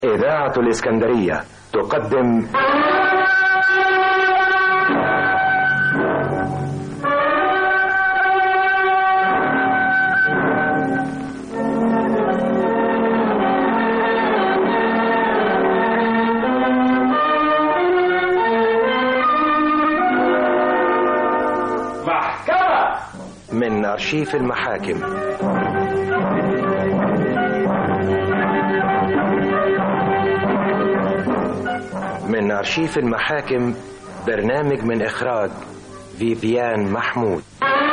إذاعة الإسكندرية تقدم محكمة من أرشيف المحاكم من أرشيف المحاكم برنامج من إخراج فيفيان محمود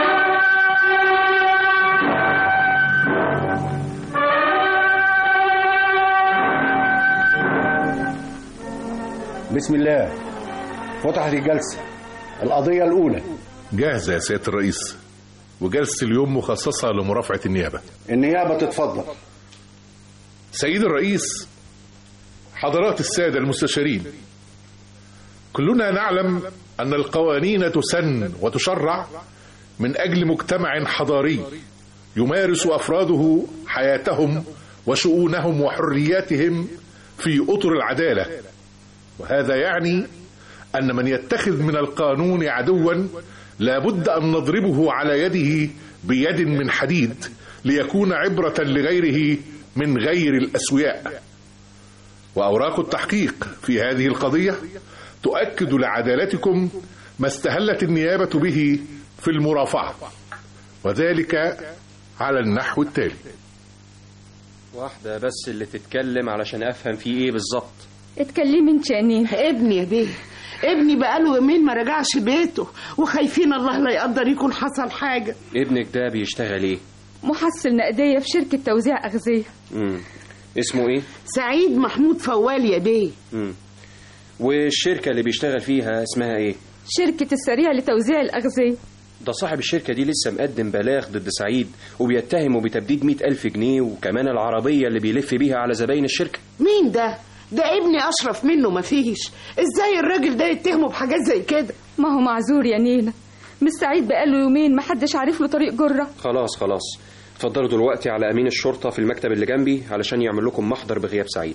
بسم الله فتحت الجلسة القضية الأولى جاهزة يا سيادة الرئيس وجلسة اليوم مخصصة لمرافعة النيابة النيابة تتفضل سيد الرئيس حضرات السادة المستشارين كلنا نعلم أن القوانين تسن وتشرع من أجل مجتمع حضاري يمارس أفراده حياتهم وشؤونهم وحرياتهم في أطر العدالة وهذا يعني أن من يتخذ من القانون عدوا لابد أن نضربه على يده بيد من حديد ليكون عبرة لغيره من غير الأسوياء وأوراق التحقيق في هذه القضية تؤكد لعدالتكم ما استهلت النيابة به في المرافعة وذلك على النحو التالي واحدة بس اللي تتكلم علشان أفهم فيه إيه بالظبط اتكلمي انت يا نين ابني يا بيه ابني بقاله يومين ما رجعش بيته وخايفين الله لا يقدر يكون حصل حاجة ابنك ده بيشتغل إيه؟ محصل نقدية في شركة توزيع أغذية مم. اسمه إيه؟ سعيد محمود فوال يا بيه مم. والشركة اللي بيشتغل فيها اسمها إيه؟ شركة السريع لتوزيع الأغذية ده صاحب الشركة دي لسه مقدم بلاغ ضد سعيد وبيتهمه بتبديد مئة ألف جنيه وكمان العربية اللي بيلف بيها على زباين الشركة مين ده ده ابني اشرف منه مفيش ازاي الراجل ده يتهمه بحاجات زي كده ما هو معذور يا نينا مش سعيد بقاله يومين محدش عارف له طريق جرة خلاص خلاص اتفضلوا دلوقتي على أمين الشرطة في المكتب اللي جنبي علشان يعمل لكم محضر بغياب سعيد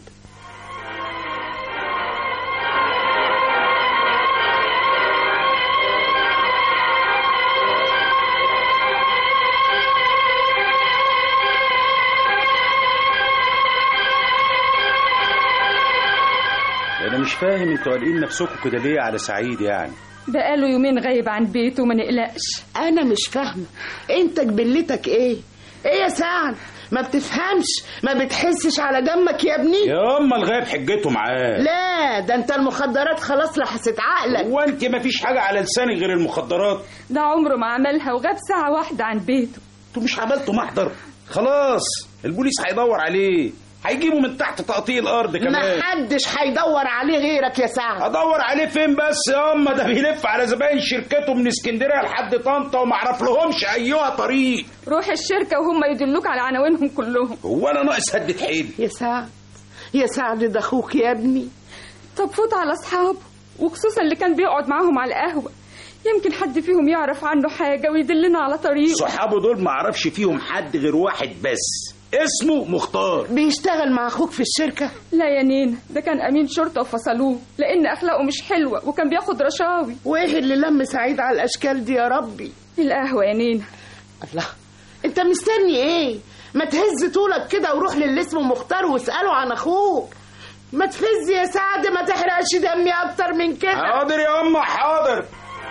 انا مش فاهم انتوا قالقين نفسكم كده ليه على سعيد يعني بقاله يومين غايب عن بيته ما نقلقش انا مش فاهمه انت جبلتك ايه ايه يا سعد ما بتفهمش ما بتحسش على دمك يا ابني يا اما الغايب حجته معاه لا ده انت المخدرات خلاص لحست عقلك وانت ما فيش حاجه على لسانك غير المخدرات ده عمره ما عملها وغاب ساعة واحدة عن بيته انتوا مش عملتوا محضر خلاص البوليس هيدور عليه هيجيبه من تحت تقطيع الارض كمان ما حدش هيدور عليه غيرك يا سعد ادور عليه فين بس يا اما ده بيلف على زباين شركته من اسكندريه لحد طنطا وما اعرف لهمش ايها طريق روح الشركة وهم يدلوك على عناوينهم كلهم هو انا ناقص هدة حيلي يا سعد يا سعد ده اخوك يا ابني طب فوت على أصحابه وخصوصا اللي كان بيقعد معاهم على القهوة يمكن حد فيهم يعرف عنه حاجة ويدلنا على طريق صحابه دول ما اعرفش فيهم حد غير واحد بس اسمه مختار بيشتغل مع اخوك في الشركه لا يا نينا ده كان أمين شرطة وفصلوه لأن أخلاقه مش حلوة وكان بياخد رشاوي وايه اللي لم سعيد على الاشكال دي يا ربي القهوة يا نينا الله انت مستني ايه ما تهز طولك كده وروح للي اسمه مختار واساله عن اخوك ما تفز يا سعد ما تحرقش دمي اكتر من كده حاضر يا اما حاضر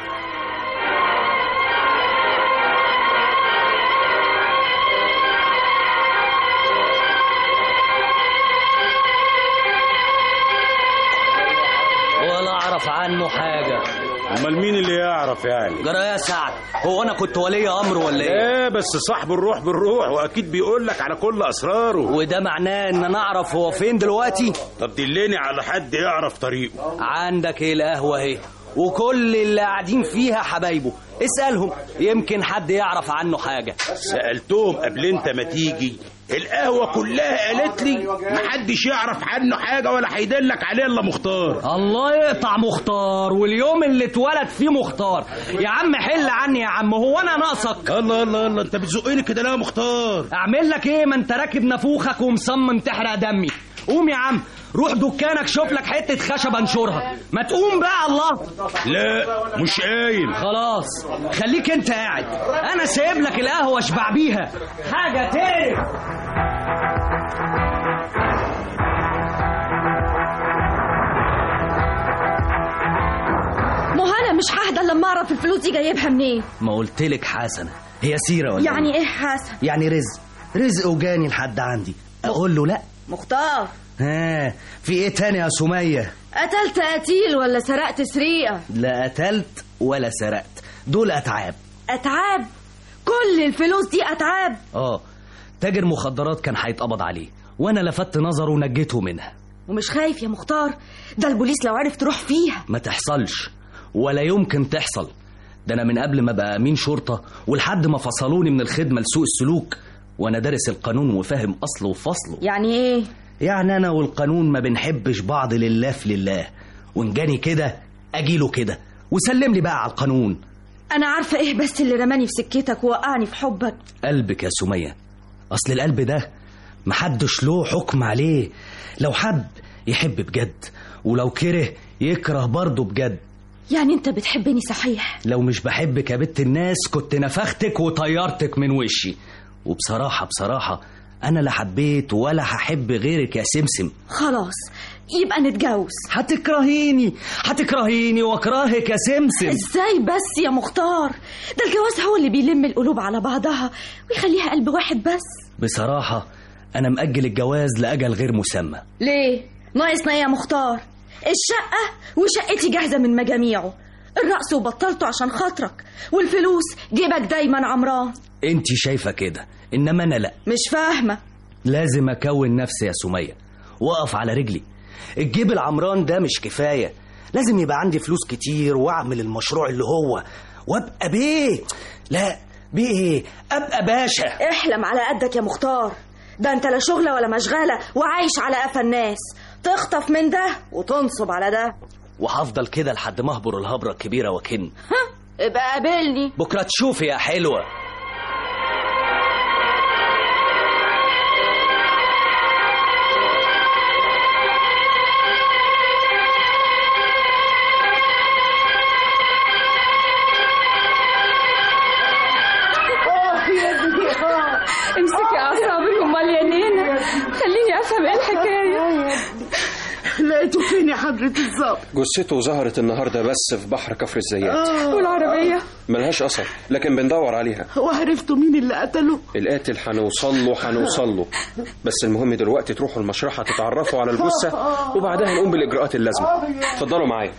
ولا اعرف عنه حاجه امال مين اللي يعرف يعني جرى يا سعد هو انا كنت ولي امر ولا ايه ايه بس صاحب الروح بالروح واكيد بيقول لك على كل اسراره وده معناه ان انا اعرف هو فين دلوقتي طب دلني على حد يعرف طريقه عندك ايه القهوه اهي وكل اللي قاعدين فيها حبايبه اسالهم يمكن حد يعرف عنه حاجه سالتهم قبل انت ما تيجي القهوه كلها قالت لي محدش يعرف عنه حاجه ولا هيدلك عليه الا مختار الله يقطع مختار واليوم اللي اتولد فيه مختار يا عم حل عني يا عم هو انا ناقصك الله الله الله انت بتزقني كده لا يا مختار اعمل لك ايه ما انت راكب نافوخك ومصمم تحرق دمي قوم يا عم روح دكانك شوف لك حته خشب انشرها ما تقوم بقى الله لا مش قايم خلاص خليك انت قاعد انا سايب لك القهوه اشبع بيها حاجه تقرف ما هو انا مش ههدى الا لما اعرف الفلوس دي جايبها منين ما قلت لك حسنه هي سيره ولا يعني إيه؟ ايه حسن يعني رزق رزق وجاني لحد عندي اقول له لا مختار ها في ايه تاني يا سميه قتلت قتيل ولا سرقت سرقه لا قتلت ولا سرقت دول اتعاب اتعاب كل الفلوس دي اتعاب اه تاجر مخدرات كان هيتقبض عليه وانا لفت نظره ونجيته منها ومش خايف يا مختار ده البوليس لو عرف تروح فيها ما تحصلش ولا يمكن تحصل ده انا من قبل ما بقى امين شرطه ولحد ما فصلوني من الخدمه لسوء السلوك وانا دارس القانون وفاهم اصله وفصله يعني ايه يعني انا والقانون ما بنحبش بعض لله في لله وان جاني كده اجيله كده وسلم لي بقى على القانون انا عارفه ايه بس اللي رماني في سكتك ووقعني في حبك قلبك يا سمية أصل القلب ده محدش له حكم عليه لو حب يحب بجد ولو كره يكره برضه بجد يعني انت بتحبني صحيح لو مش بحبك يا بنت الناس كنت نفختك وطيرتك من وشي وبصراحة بصراحة أنا لا حبيت ولا هحب غيرك يا سمسم خلاص يبقى نتجوز هتكرهيني هتكرهيني واكرهك يا سمسم ازاي بس يا مختار ده الجواز هو اللي بيلم القلوب على بعضها ويخليها قلب واحد بس بصراحة أنا مأجل الجواز لأجل غير مسمى ليه ناقصنا إيه يا مختار الشقة وشقتي جاهزة من مجاميعه الرقص وبطلته عشان خاطرك والفلوس جيبك دايما عمران انت شايفة كده إنما أنا لأ مش فاهمة لازم أكون نفسي يا سمية وأقف على رجلي الجيب العمران ده مش كفاية لازم يبقى عندي فلوس كتير وأعمل المشروع اللي هو وأبقى بيه لا بيه إيه أبقى باشا احلم على قدك يا مختار ده انت لا شغلة ولا مشغلة وعايش على قفا الناس تخطف من ده وتنصب على ده وهفضل كده لحد ما أهبر الهبرة الكبيرة وكن ها ابقى قابلني بكرة تشوفي يا حلوة امسكي اعصابك امال يا نينا خليني افهم ايه الحكايه لقيته فين يا حضرة الظابط جثته ظهرت النهارده بس في بحر كفر الزيات والعربيه ملهاش اثر لكن بندور عليها وعرفتوا مين اللي قتله القاتل هنوصل له هنوصل له بس المهم دلوقتي تروحوا المشرحه تتعرفوا على الجثه وبعدها نقوم بالاجراءات اللازمه اتفضلوا معايا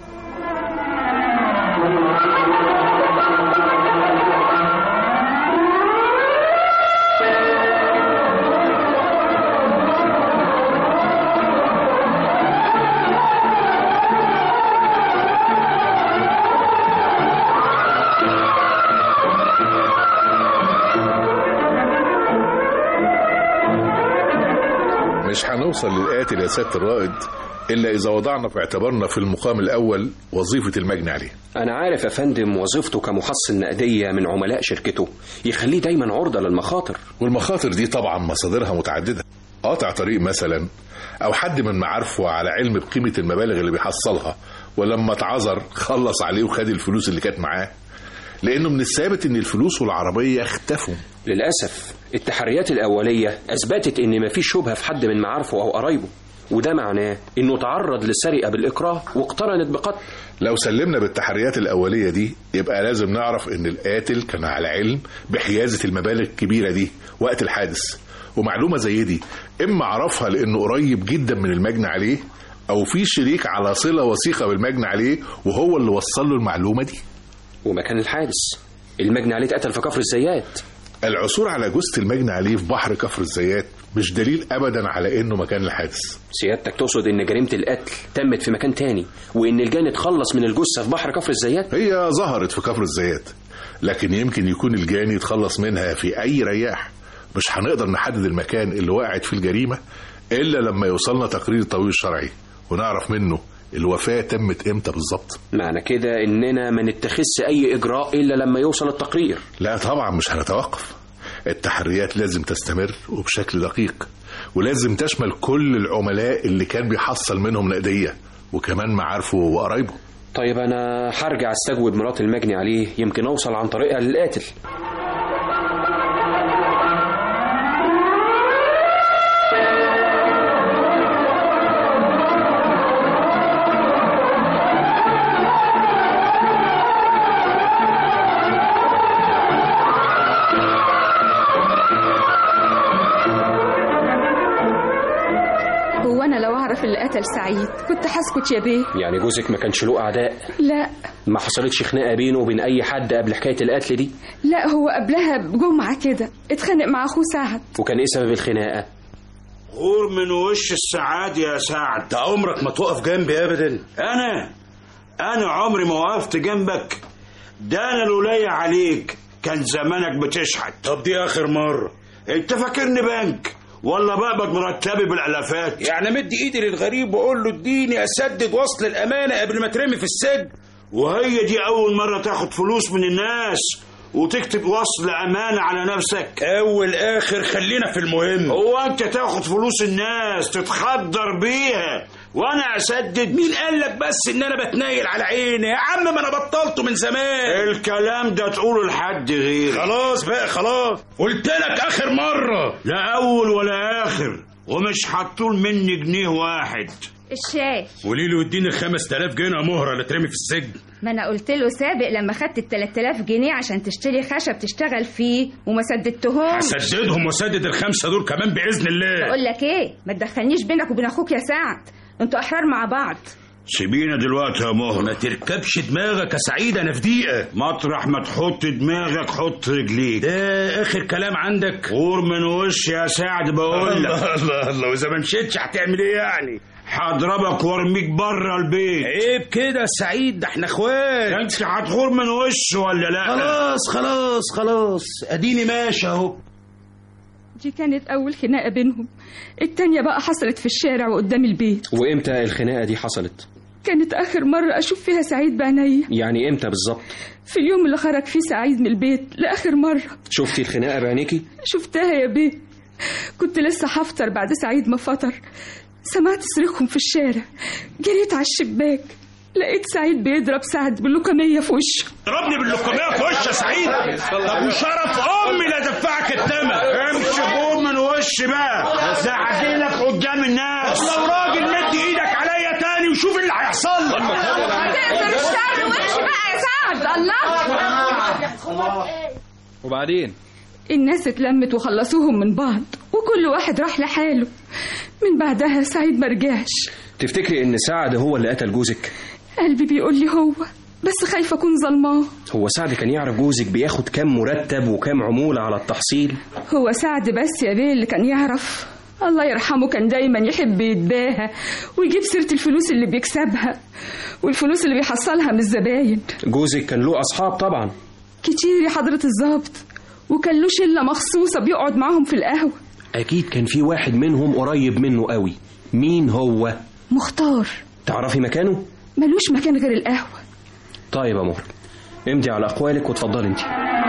مش هنوصل للقاتل يا سيادة الرائد إلا إذا وضعنا في اعتبارنا في المقام الأول وظيفة المجني عليه انا عارف يا فندم وظيفته كمحصل نقديه من عملاء شركته يخليه دايما عرضه للمخاطر والمخاطر دي طبعا مصادرها متعددة قاطع طريق مثلا أو حد من معارفه على علم بقيمة المبالغ اللي بيحصلها ولما اتعذر خلص عليه وخد الفلوس اللي كانت معاه لأنه من الثابت إن الفلوس والعربية اختفوا للاسف التحريات الاوليه اثبتت ان مفيش شبهه في حد من معارفه او قرايبه وده معناه انه تعرض للسرقه بالاكراه واقترنت بقتل لو سلمنا بالتحريات الأولية دي يبقى لازم نعرف إن القاتل كان على علم بحيازة المبالغ الكبيرة دي وقت الحادث ومعلومة زي دي إما عرفها لأنه قريب جدا من المجني عليه أو في شريك على صلة وثيقة بالمجني عليه وهو اللي وصل له المعلومة دي ومكان الحادث المجني عليه اتقتل في كفر الزيات العثور على جثة المجني عليه في بحر كفر الزيات مش دليل أبدا على إنه مكان الحادث سيادتك تقصد ان جريمه القتل تمت في مكان تاني وان الجاني اتخلص من الجثه في بحر كفر الزيات هي ظهرت في كفر الزيات لكن يمكن يكون الجاني يتخلص منها في أي رياح مش هنقدر نحدد المكان اللي وقعت فيه الجريمة إلا لما يوصلنا تقرير الطبيب الشرعي ونعرف منه الوفاة تمت إمتى بالظبط معنى كده اننا ما نتخذش اي اجراء الا لما يوصل التقرير لا طبعا مش هنتوقف التحريات لازم تستمر وبشكل دقيق ولازم تشمل كل العملاء اللي كان بيحصل منهم نقدية وكمان معارفه وقرايبه طيب انا هرجع استجوب مرات المجني عليه يمكن اوصل عن طريقها للقاتل هو انا لو اعرف اللي قتل سعيد كنت هسكت يا بيه يعني جوزك ما كانش له اعداء لا ما حصلتش خناقه بينه وبين اي حد قبل حكايه القتل دي لا هو قبلها بجمعة كده اتخانق مع اخوه سعد وكان ايه سبب الخناقه غور من وش السعاد يا سعد ده عمرك ما تقف جنبي ابدا انا انا عمري ما وقفت جنبك ده انا لولاي عليك كان زمانك بتشحت طب دي اخر مره انت فاكرني بنك ولا بقبض مرتبي بالالافات يعني مد ايدي للغريب واقول له اديني اسدد وصل الامانه قبل ما ترمي في السجن وهي دي اول مره تاخد فلوس من الناس وتكتب وصل امانه على نفسك اول اخر خلينا في المهم هو انت تاخد فلوس الناس تتخدر بيها وانا اسدد مين قال لك بس ان انا بتنايل على عيني يا عم ما انا بطلته من زمان الكلام ده تقوله لحد غير خلاص بقى خلاص قلت لك اخر مره لا اول ولا اخر ومش هتطول مني جنيه واحد الشاي قولي له اديني ال 5000 جنيه مهره اللي ترمي في السجن ما انا قلت له سابق لما خدت ال 3000 جنيه عشان تشتري خشب تشتغل فيه وما سددتهمش هسددهم واسدد الخمسه دول كمان باذن الله بقول لك ايه ما تدخلنيش بينك وبين اخوك يا سعد انتوا احرار مع بعض سيبينا دلوقتي يا مهر ما تركبش دماغك يا سعيد انا في دقيقه مطرح ما تحط دماغك حط رجليك ده اخر كلام عندك غور من وش يا سعد بقول لك الله الله الله واذا ما مشيتش هتعمل ايه يعني هضربك وارميك بره البيت عيب كده يا سعيد ده احنا اخوات انت هتغور من وش ولا لا خلاص خلاص خلاص اديني ماشي اهو دي كانت اول خناقة بينهم التانية بقى حصلت في الشارع وقدام البيت وامتى الخناقه دي حصلت كانت اخر مرة اشوف فيها سعيد بعينيا يعني امتى بالظبط في اليوم اللي خرج فيه سعيد من البيت لاخر مرة شفتي الخناقه بعينيكي شفتها يا بيه كنت لسه هفطر بعد سعيد ما فطر سمعت صريخهم في الشارع جريت على الشباك لقيت سعيد بيضرب سعد باللوكمية في وشه ضربني باللقميه في وش يا سعيد طب وشرف امي لا دفعك الثمن امشي غور من وش بقى ده عديلك قدام الناس لو راجل مد ايدك عليا تاني وشوف اللي هيحصل لك تقدر الشر وش بقى يا سعد الله وبعدين الناس اتلمت وخلصوهم من بعض وكل واحد راح لحاله من بعدها سعيد مرجعش تفتكري ان سعد هو اللي قتل جوزك قلبي بيقول لي هو بس خايفة أكون ظلماه هو سعد كان يعرف جوزك بياخد كام مرتب وكام عمولة على التحصيل هو سعد بس يا بيه اللي كان يعرف الله يرحمه كان دايما يحب يتباهى ويجيب سيرة الفلوس اللي بيكسبها والفلوس اللي بيحصلها من الزباين جوزك كان له أصحاب طبعا كتير يا حضرة الظابط وكان له شلة مخصوصة بيقعد معاهم في القهوة أكيد كان في واحد منهم قريب منه قوي مين هو؟ مختار تعرفي مكانه؟ ملوش مكان غير القهوة طيب يا مهر امضي على أقوالك واتفضلي انت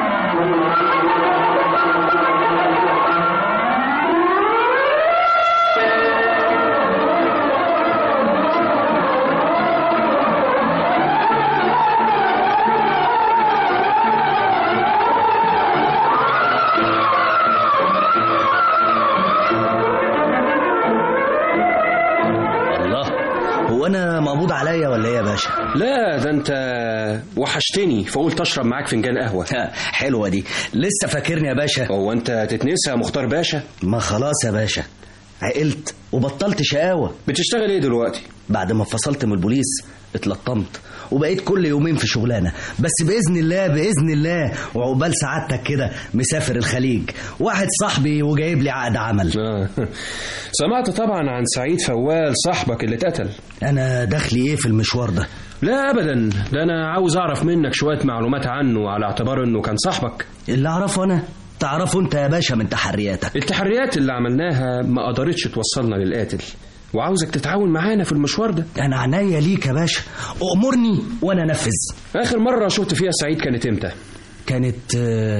الله هو انا مقبوض عليا ولا ايه يا باشا لا ده انت وحشتني فقلت اشرب معاك فنجان قهوة حلوه دي لسه فاكرني يا باشا هو انت تتنسى يا مختار باشا ما خلاص يا باشا عقلت وبطلت شقاوه بتشتغل ايه دلوقتي بعد ما فصلت من البوليس اتلطمت وبقيت كل يومين في شغلانه بس باذن الله باذن الله وعقبال سعادتك كده مسافر الخليج واحد صاحبي وجايب لي عقد عمل آه. سمعت طبعا عن سعيد فوال صاحبك اللي اتقتل انا دخلي ايه في المشوار ده لا ابدا ده انا عاوز اعرف منك شويه معلومات عنه على اعتبار انه كان صاحبك اللي اعرفه انا تعرفه انت يا باشا من تحرياتك التحريات اللي عملناها ما قدرتش توصلنا للقاتل وعاوزك تتعاون معانا في المشوار ده انا عناية ليك يا باشا امرني وانا انفذ اخر مره شفت فيها سعيد كانت امتى كانت آه،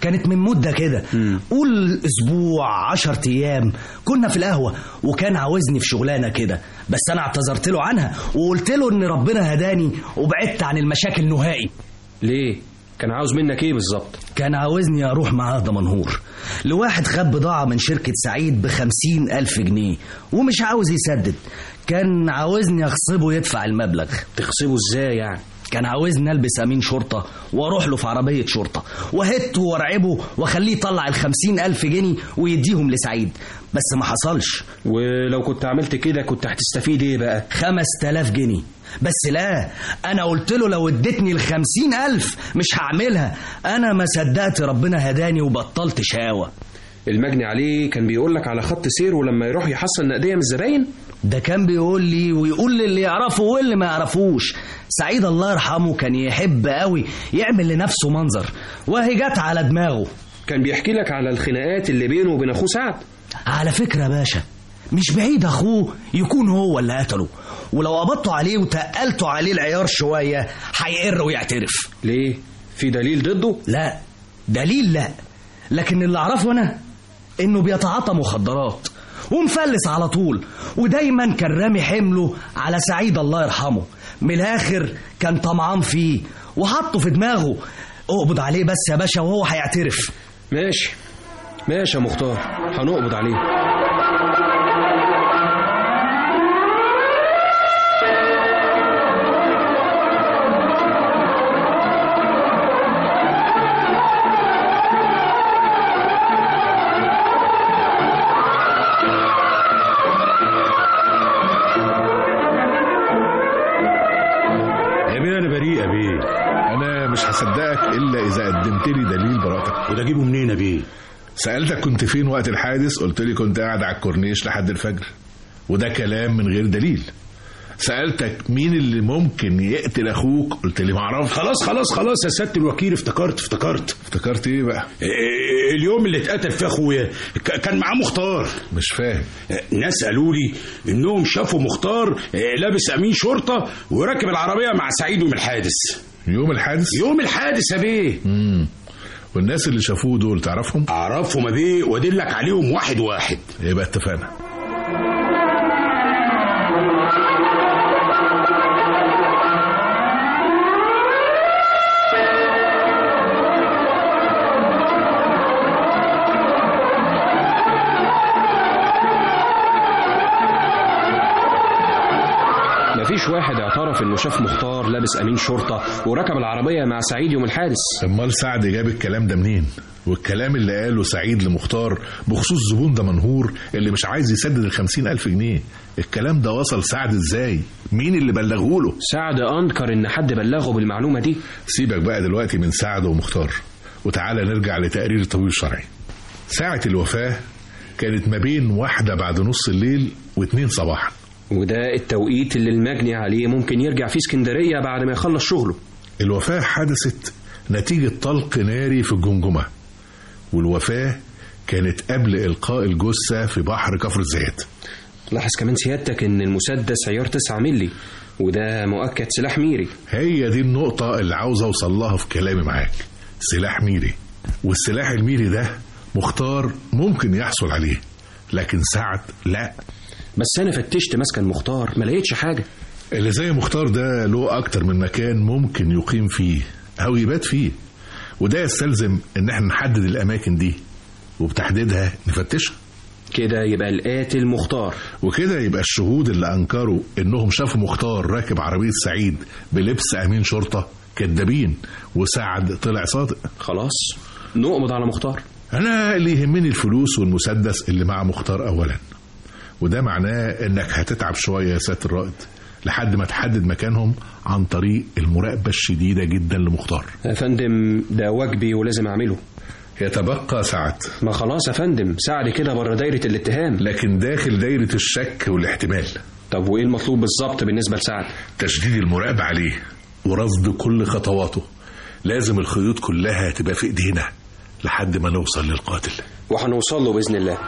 كانت من مدة كده قول أسبوع عشر أيام كنا في القهوة وكان عاوزني في شغلانة كده بس أنا اعتذرت له عنها وقلت له إن ربنا هداني وبعدت عن المشاكل نهائي ليه كان عاوز منك ايه بالظبط كان عاوزني أروح معاه دمنهور لواحد خد بضاعة من شركة سعيد بخمسين ألف جنيه ومش عاوز يسدد كان عاوزني أغصبه يدفع المبلغ تغصبه ازاي يعني كان عاوزني البس امين شرطه واروح له في عربيه شرطه وهته وارعبه واخليه يطلع الخمسين الف جنيه ويديهم لسعيد بس ما حصلش ولو كنت عملت كده كنت هتستفيد ايه بقى خمس تلاف جنيه بس لا انا قلت له لو اديتني الخمسين الف مش هعملها انا ما صدقت ربنا هداني وبطلت شاوة المجني عليه كان بيقول لك على خط سيره لما يروح يحصل نقديه من الزباين ده كان بيقول لي ويقول للي يعرفه واللي ما يعرفوش سعيد الله يرحمه كان يحب قوي يعمل لنفسه منظر وهي جت على دماغه كان بيحكي لك على الخناقات اللي بينه وبين اخوه سعد على فكرة يا باشا مش بعيد اخوه يكون هو اللي قتله ولو قبضتوا عليه وتقلتوا عليه العيار شوية هيقر ويعترف ليه في دليل ضده لا دليل لا لكن اللي اعرفه انا انه بيتعاطى مخدرات ومفلس على طول ودايما كان رامي حمله على سعيد الله يرحمه من الاخر كان طمعان فيه وحطه في دماغه اقبض عليه بس يا باشا وهو هيعترف ماشي ماشي يا مختار هنقبض عليه يا بيه انا بريء يا بيه انا مش هصدقك الا اذا قدمت لي دليل براءتك وده اجيبه منين يا بيه سالتك كنت فين وقت الحادث قلت لي كنت قاعد على الكورنيش لحد الفجر وده كلام من غير دليل سالتك مين اللي ممكن يقتل اخوك قلت لي معرفش خلاص خلاص خلاص يا سياده الوكيل افتكرت افتكرت افتكرت ايه بقى إيه، اليوم اللي اتقتل فيه اخويا ك- كان معاه مختار مش فاهم ناس قالوا لي انهم شافوا مختار إيه، لابس امين شرطه وراكب العربيه مع سعيد يوم الحادث يوم الحادث يوم الحادث يا بيه امم والناس اللي شافوه دول تعرفهم اعرفهم يا بيه وادلك عليهم واحد واحد يبقى اتفقنا مفيش واحد اعترف انه شاف مختار لابس امين شرطه وركب العربيه مع سعيد يوم الحادث امال سعد جاب الكلام ده منين والكلام اللي قاله سعيد لمختار بخصوص زبون ده منهور اللي مش عايز يسدد الخمسين ألف جنيه الكلام ده وصل سعد ازاي مين اللي بلغه له سعد انكر ان حد بلغه بالمعلومه دي سيبك بقى دلوقتي من سعد ومختار وتعالى نرجع لتقرير الطبيب الشرعي ساعة الوفاة كانت ما بين واحدة بعد نص الليل واتنين صباحا وده التوقيت اللي المجني عليه ممكن يرجع فيه اسكندريه بعد ما يخلص شغله الوفاة حدثت نتيجة طلق ناري في الجمجمة والوفاة كانت قبل إلقاء الجثة في بحر كفر الزيات لاحظ كمان سيادتك ان المسدس عيار 9 ملي وده مؤكد سلاح ميري هي دي النقطة اللي عاوز أوصل لها في كلامي معاك سلاح ميري والسلاح الميري ده مختار ممكن يحصل عليه لكن سعد لا بس انا فتشت مسكن مختار ما لقيتش حاجه اللي زي مختار ده له أكتر من مكان ممكن يقيم فيه أو يبات فيه وده يستلزم إن احنا نحدد الأماكن دي وبتحديدها نفتشها كده يبقى القاتل مختار وكده يبقى الشهود اللي أنكروا إنهم شافوا مختار راكب عربية سعيد بلبس أمين شرطة كدابين وسعد طلع صادق خلاص نقبض على مختار أنا اللي يهمني الفلوس والمسدس اللي مع مختار أولا وده معناه إنك هتتعب شوية يا سيادة الرائد لحد ما تحدد مكانهم عن طريق المراقبة الشديدة جدا لمختار يا فندم ده واجبي ولازم اعمله يتبقى سعد ما خلاص يا فندم سعد كده بره دايره الاتهام لكن داخل دايرة الشك والاحتمال طب وايه المطلوب بالظبط بالنسبه لسعد تشديد المراقبة عليه ورصد كل خطواته لازم الخيوط كلها تبقى في ايدينا لحد ما نوصل للقاتل وهنوصل له باذن الله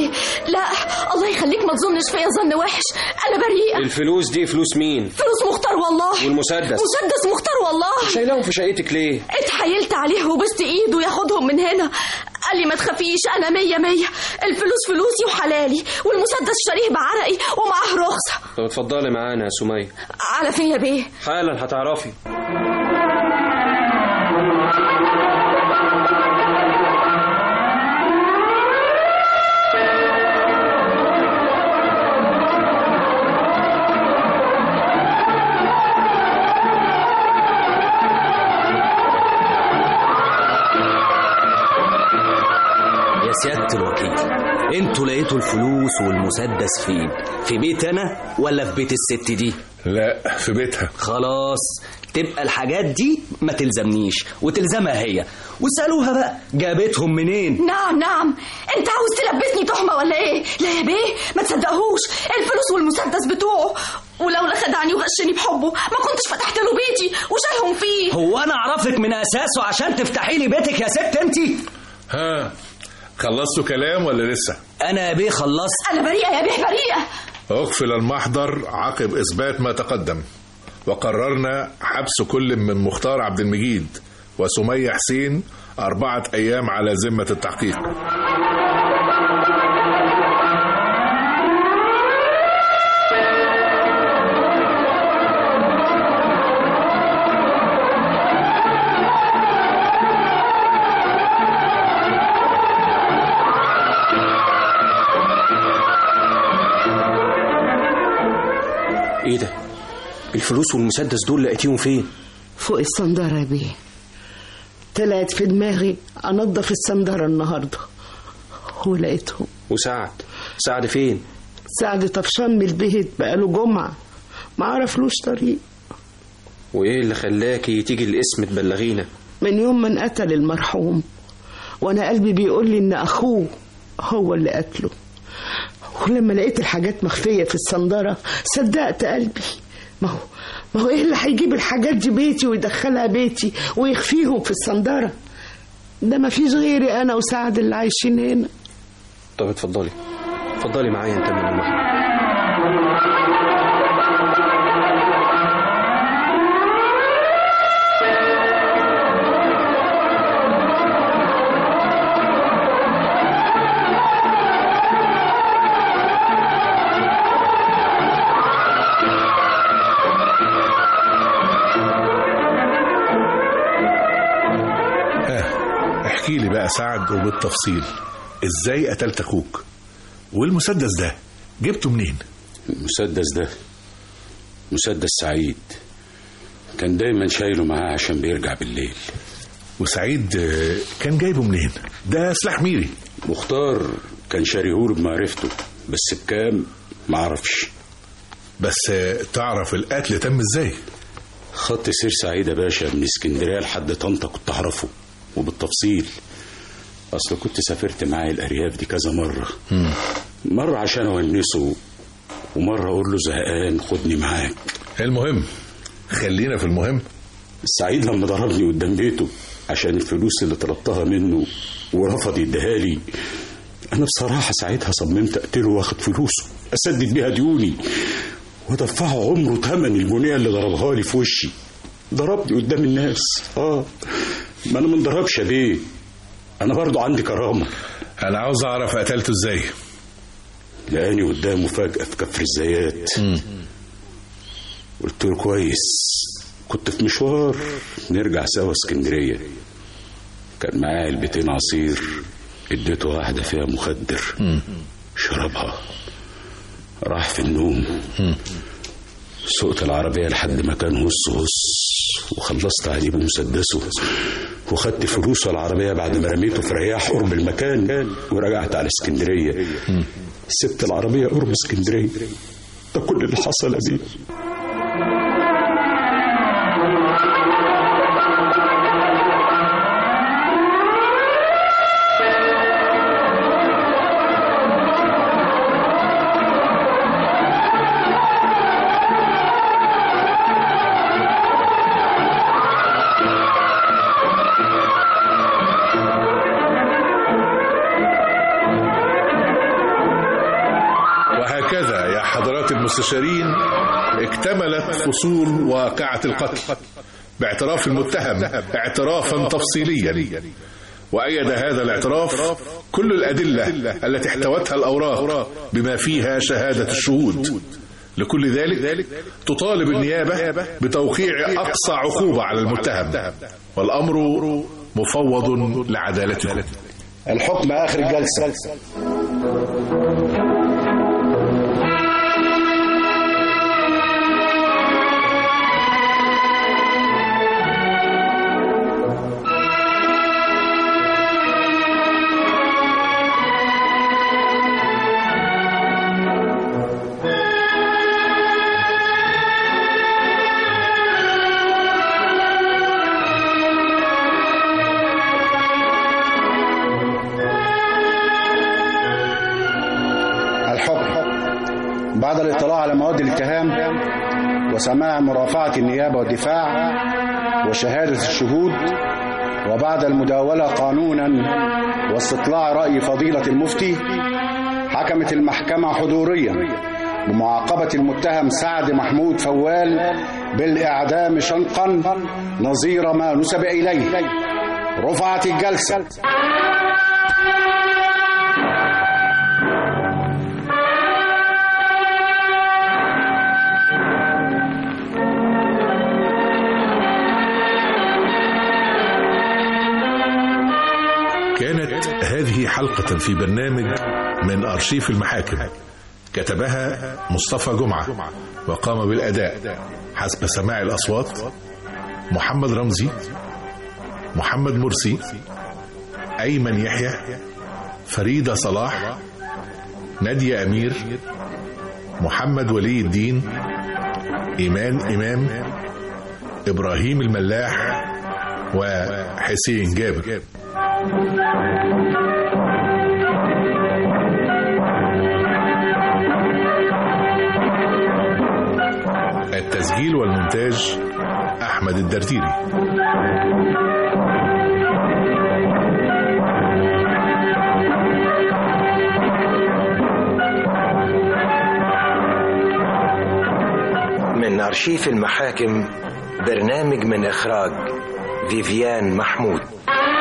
بيه لا الله يخليك ما تظنش فيا ظن وحش انا بريئه الفلوس دي فلوس مين فلوس مختار والله والمسدس مسدس مختار والله شايلهم في شقتك ليه اتحايلت عليه وبست ايده ياخدهم من هنا قال لي ما تخافيش انا مية مية الفلوس فلوسي وحلالي والمسدس شاريه بعرقي ومعاه رخصة طب اتفضلي معانا يا سمية على فين يا بيه حالا هتعرفي يا سيادة الوكيل انتوا لقيتوا الفلوس والمسدس فين في بيت انا ولا في بيت الست دي لا في بيتها خلاص تبقى الحاجات دي ما تلزمنيش وتلزمها هي واسألوها بقى جابتهم منين نعم نعم انت عاوز تلبسني تهمة ولا ايه لا يا بيه ما تصدقهوش الفلوس والمسدس بتوعه ولولا خدعني وغشني بحبه ما كنتش فتحت له بيتي وشالهم فيه هو انا اعرفك من اساسه عشان تفتحي لي بيتك يا ست انتي ها خلصتوا كلام ولا لسه انا يا بيه خلصت انا بريئة يا بيه بريئة أقفل المحضر عقب إثبات ما تقدم وقررنا حبس كل من مختار عبد المجيد وسمية حسين أربعة أيام على ذمة التحقيق ايه ده الفلوس والمسدس دول لقيتيهم فين فوق الصندارة بيه طلعت في دماغي أنظف الصندارة النهاردة ولقيتهم وسعد سعد فين سعد طفشان من البيت بقاله جمعة ما عرفلوش طريق وايه اللي خلاكي تيجي الاسم تبلغينا من يوم ما انقتل المرحوم وانا قلبي بيقول لي ان اخوه هو اللي قتله ولما لقيت الحاجات مخفيه في الصنداره صدقت قلبي ما هو ما هو ايه اللي هيجيب الحاجات دي بيتي ويدخلها بيتي ويخفيهم في الصنداره ده ما فيش غيري انا وسعد اللي عايشين هنا طب اتفضلي اتفضلي معايا انت من المحل ها احكي لي بقى سعد وبالتفصيل ازاي قتلت اخوك والمسدس ده جبته منين المسدس ده مسدس سعيد كان دايما شايله معاه عشان بيرجع بالليل وسعيد آه، كان جايبه منين ده سلاح ميري مختار كان شاريهوله بمعرفته بس بكام معرفش بس آه، تعرف القتل تم ازاي خط سير سعيد يا باشا من اسكندريه لحد طنطا كنت اعرفه وبالتفصيل اصل كنت سافرت معاه الارياف دي كذا مره مره عشان اونسه ومره اقول له زهقان خدني معاك المهم خلينا في المهم سعيد لما ضربني قدام بيته عشان الفلوس اللي طلبتها منه ورفض يديها لي انا بصراحه ساعتها صممت اقتله واخد فلوسه اسدد بيها ديوني وادفعه عمره ثمن الجنيه اللي ضربها لي في وشي ضربني قدام الناس اه ما انا ما انضربش يا بيه انا برضو عندي كرامه انا عاوز اعرف قتلته ازاي لقاني قدامه فجأة في كفر الزيات قلت له كويس كنت في مشوار نرجع سوا اسكندرية كان معاه علبتين عصير اديته واحدة فيها مخدر شربها راح في النوم سوقت العربية لحد ما كان هص هص وخلصت عليه بمسدسه وخدت فلوسه العربية بعد ما رميته في رياح قرب المكان ورجعت على اسكندرية سبت العربية قرب اسكندرية ده كل اللي حصل يا بيه المستشارين اكتملت فصول واقعة القتل باعتراف المتهم اعترافا تفصيليا وأيد هذا الاعتراف كل الأدلة التي احتوتها الأوراق بما فيها شهادة الشهود لكل ذلك تطالب النيابة بتوقيع أقصى عقوبة على المتهم والأمر مفوض لعدالتكم الحكم آخر الجلسة الحكم بعد الاطلاع على مواد الاتهام وسماع مرافعة النيابة والدفاع وشهادة الشهود وبعد المداولة قانونا واستطلاع رأي فضيلة المفتي حكمت المحكمة حضوريا بمعاقبة المتهم سعد محمود فوال بالإعدام شنقا نظير ما نسب إليه رفعت الجلسة كانت هذه حلقة في برنامج من أرشيف المحاكم كتبها مصطفى جمعة وقام بالأداء حسب سماع الأصوات محمد رمزي محمد مرسي أيمن يحيى فريدة صلاح نادية أمير محمد ولي الدين إيمان إمام إبراهيم الملاح وحسين جابر التسجيل والمونتاج أحمد الدرديري من أرشيف المحاكم برنامج من إخراج فيفيان محمود